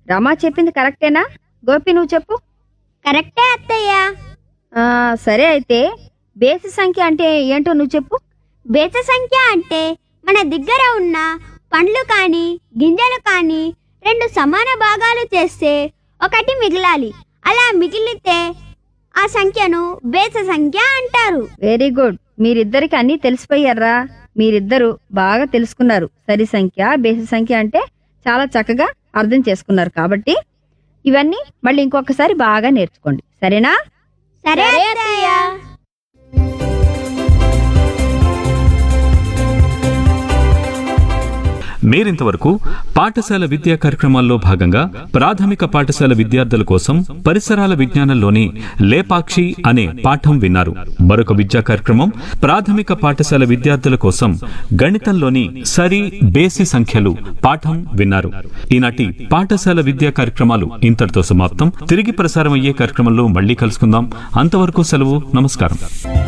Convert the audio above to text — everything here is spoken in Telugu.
రమా చెప్పింది కరెక్టేనా గోపి నువ్వు చెప్పు కరెక్టే అత్తయ్య ఆ, సరే అయితే బేసి సంఖ్య అంటే ఏంటో నువ్వు చెప్పు బేస సంఖ్య అంటే మన దగ్గర ఉన్న పండ్లు కానీ గింజలు కానీ రెండు సమాన భాగాలు చేస్తే ఒకటి మిగిలాలి అలా మిగిలితే ఆ సంఖ్యను బేస సంఖ్య అంటారు వెరీ గుడ్ మీరిద్దరికి అన్నీ తెలిసిపోయారా మీరిద్దరు బాగా తెలుసుకున్నారు సరి సంఖ్య బేసి సంఖ్య అంటే చాలా చక్కగా అర్థం చేసుకున్నారు కాబట్టి ఇవన్నీ మళ్ళీ ఇంకొకసారి బాగా నేర్చుకోండి సరేనా సరే అత్తయ్య మీరింతవరకు పాఠశాల విద్యా కార్యక్రమాల్లో భాగంగా ప్రాథమిక పాఠశాల విద్యార్థుల కోసం పరిసరాల విజ్ఞానంలోని లేపాక్షి అనే పాఠం విన్నారు మరొక విద్యా కార్యక్రమం ప్రాథమిక పాఠశాల విద్యార్థుల కోసం గణితంలోని సరి బేసి సంఖ్యలు పాఠం విన్నారు ఈనాటి పాఠశాల విద్యా కార్యక్రమాలు ఇంతటితో సమాప్తం తిరిగి ప్రసారం అయ్యే కార్యక్రమంలో మళ్ళీ కలుసుకుందాం అంతవరకు సెలవు నమస్కారం